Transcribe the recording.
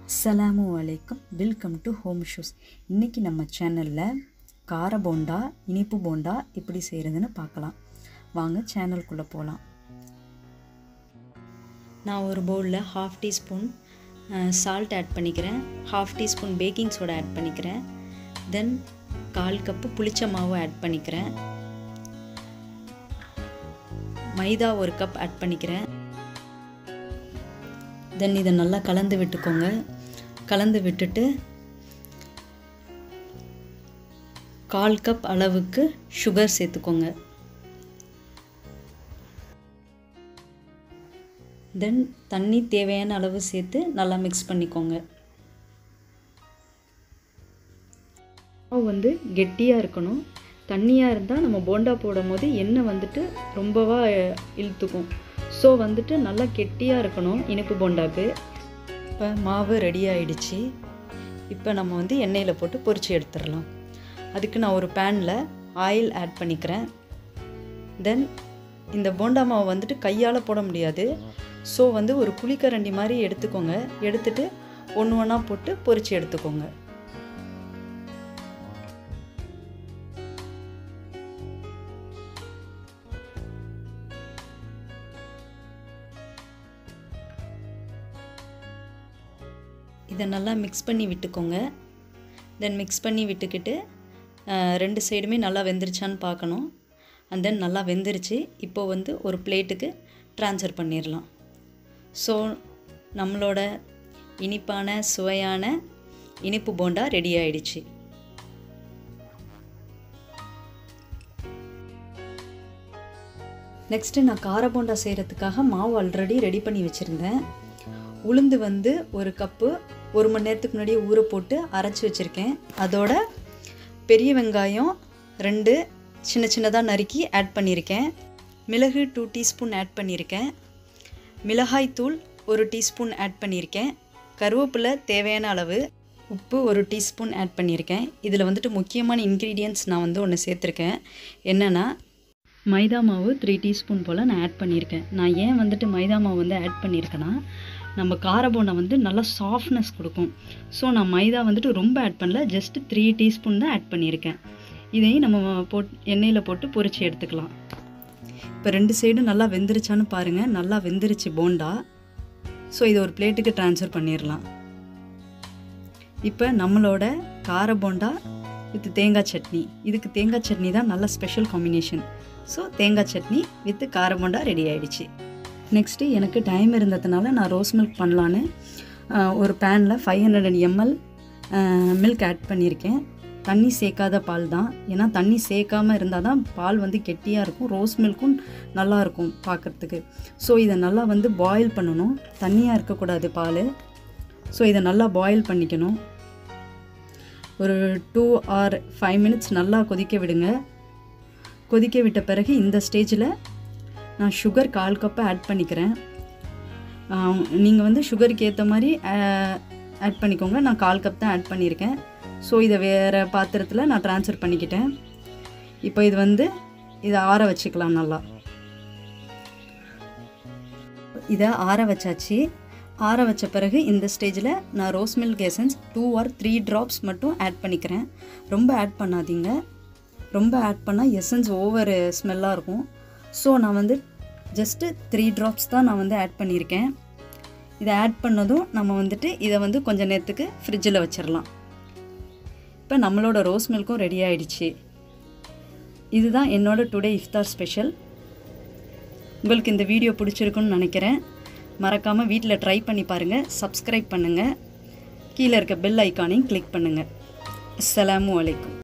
அஸ்ஸலாமு அலைக்கும் welcome to home shoes இன்றைக்கி நம்ம சேனலில் கார போண்டா இனிப்பு போண்டா எப்படி செய்கிறதுன்னு பார்க்கலாம் வாங்க சேனலுக்குள்ளே போகலாம் நான் ஒரு பவுலில் ஹாஃப் டீஸ்பூன் சால்ட் ஆட் பண்ணிக்கிறேன் half teaspoon baking soda add பண்ணிக்கிறேன் தென் கால் கப்பு புளிச்ச மாவு ஆட் பண்ணிக்கிறேன் மைதா ஒரு கப் ஆட் பண்ணிக்கிறேன் தென் இதை நல்லா கலந்து விட்டுக்கோங்க கலந்து விட்டுட்டு கால் கப் அளவுக்கு சுகர் சேர்த்துக்கோங்க தென் தண்ணி தேவையான அளவு சேர்த்து நல்லா மிக்ஸ் பண்ணிக்கோங்க மாவு வந்து கெட்டியாக இருக்கணும் தண்ணியாக இருந்தால் நம்ம போண்டா போடும் போது எண்ணெய் வந்துட்டு ரொம்பவா இழுத்துக்கும் ஸோ வந்துட்டு நல்லா கெட்டியாக இருக்கணும் இனிப்பு போண்டாக்கு இப்போ மாவு ரெடி ஆயிடுச்சு இப்போ நம்ம வந்து எண்ணெயில் போட்டு பொரிச்சு எடுத்துடலாம் அதுக்கு நான் ஒரு பேனில் ஆயில் ஆட் பண்ணிக்கிறேன் தென் இந்த போண்டா மாவு வந்துட்டு கையால் போட முடியாது ஸோ வந்து ஒரு குழிக்கரண்டி மாதிரி எடுத்துக்கோங்க எடுத்துட்டு ஒன்று ஒன்றா போட்டு பொரிச்சு எடுத்துக்கோங்க இதை நல்லா மிக்ஸ் பண்ணி விட்டுக்கோங்க தென் மிக்ஸ் பண்ணி விட்டுக்கிட்டு ரெண்டு சைடுமே நல்லா வெந்துருச்சான்னு பார்க்கணும் அண்ட் தென் நல்லா வெந்துருச்சு இப்போது வந்து ஒரு பிளேட்டுக்கு ட்ரான்ஸ்ஃபர் பண்ணிடலாம் ஸோ நம்மளோட இனிப்பான சுவையான இனிப்பு போண்டா ரெடி ஆயிடுச்சு நெக்ஸ்ட்டு நான் கார போண்டா செய்கிறதுக்காக மாவு ஆல்ரெடி ரெடி பண்ணி வச்சுருந்தேன் உளுந்து வந்து ஒரு கப்பு ஒரு மணி நேரத்துக்கு முன்னாடியே ஊற போட்டு அரைச்சி வச்சுருக்கேன் அதோட பெரிய வெங்காயம் ரெண்டு சின்ன சின்னதாக நறுக்கி ஆட் பண்ணியிருக்கேன் மிளகு டூ டீஸ்பூன் ஆட் பண்ணியிருக்கேன் மிளகாய் தூள் ஒரு டீஸ்பூன் ஆட் பண்ணியிருக்கேன் கருவேப்பிலை தேவையான அளவு உப்பு ஒரு டீஸ்பூன் ஆட் பண்ணியிருக்கேன் இதில் வந்துட்டு முக்கியமான இன்க்ரீடியன்ட்ஸ் நான் வந்து ஒன்று சேர்த்துருக்கேன் என்னென்னா மைதா மாவு த்ரீ டீஸ்பூன் போல் நான் ஆட் பண்ணியிருக்கேன் நான் ஏன் வந்துட்டு மைதா மாவு வந்து ஆட் பண்ணியிருக்கேன்னா நம்ம கார போண்டா வந்து நல்லா சாஃப்ட்னஸ் கொடுக்கும் ஸோ நான் மைதா வந்துட்டு ரொம்ப ஆட் பண்ணல ஜஸ்ட் த்ரீ டீஸ்பூன் தான் ஆட் பண்ணியிருக்கேன் இதையும் நம்ம போட் எண்ணெயில் போட்டு பொரிச்சு எடுத்துக்கலாம் இப்போ ரெண்டு சைடும் நல்லா வெந்துருச்சான்னு பாருங்கள் நல்லா வெந்துருச்சு போண்டா ஸோ இதை ஒரு பிளேட்டுக்கு ட்ரான்ஸ்ஃபர் பண்ணிடலாம் இப்போ நம்மளோட கார போண்டா வித் தேங்காய் சட்னி இதுக்கு தேங்காய் சட்னி தான் நல்ல ஸ்பெஷல் காம்பினேஷன் ஸோ தேங்காய் சட்னி வித் கார போண்டா ரெடி ஆகிடுச்சு நெக்ஸ்ட்டு எனக்கு டைம் இருந்ததுனால நான் ரோஸ் மில்க் பண்ணலான்னு ஒரு பேனில் five hundred ML milk add பண்ணியிருக்கேன் தண்ணி சேர்க்காத பால் தான் ஏன்னா தண்ணி சேர்க்காமல் இருந்தால் தான் பால் வந்து கெட்டியாக இருக்கும் ரோஸ் மில்க்கும் நல்லாயிருக்கும் பார்க்குறதுக்கு ஸோ இதை நல்லா வந்து பாயில் பண்ணணும் தண்ணியாக இருக்கக்கூடாது பால் ஸோ இதை நல்லா பாயில் பண்ணிக்கணும் ஒரு டூ ஆர் ஃபைவ் மினிட்ஸ் நல்லா கொதிக்க விடுங்க கொதிக்க விட்ட பிறகு இந்த ஸ்டேஜில் நான் சுகர் கால் கப்பை ஆட் பண்ணிக்கிறேன் நீங்கள் வந்து சுகருக்கு ஏற்ற மாதிரி ஆட் பண்ணிக்கோங்க நான் கால் கப் தான் ஆட் பண்ணியிருக்கேன் ஸோ இதை வேறு பாத்திரத்தில் நான் ட்ரான்ஸ்ஃபர் பண்ணிக்கிட்டேன் இப்போ இது வந்து இதை ஆற வச்சுக்கலாம் நல்லா இதை ஆற வச்சாச்சு ஆற வச்ச பிறகு இந்த ஸ்டேஜில் நான் rose milk essence two or three drops மட்டும் ஆட் பண்ணிக்கிறேன் ரொம்ப ஆட் பண்ணாதீங்க ரொம்ப ஆட் பண்ணால் எசன்ஸ் ஓவர் ஸ்மெல்லாக இருக்கும் ஸோ நான் வந்து ஜஸ்ட்டு த்ரீ ட்ராப்ஸ் தான் நான் வந்து ஆட் பண்ணியிருக்கேன் இதை ஆட் பண்ணதும் நம்ம வந்துட்டு இதை வந்து கொஞ்சம் நேரத்துக்கு ஃப்ரிட்ஜில் வச்சிடலாம் இப்போ நம்மளோட ரோஸ் மில்க்கும் ரெடி ஆகிடுச்சு இதுதான் என்னோட டுடே இஃப்தார் ஸ்பெஷல் உங்களுக்கு இந்த வீடியோ பிடிச்சிருக்குன்னு நினைக்கிறேன் மறக்காமல் வீட்டில் ட்ரை பண்ணி பாருங்கள் சப்ஸ்கிரைப் பண்ணுங்கள் கீழே இருக்க பெல் ஐக்கானையும் கிளிக் பண்ணுங்கள் அஸ்ஸலாமு அலைக்கும்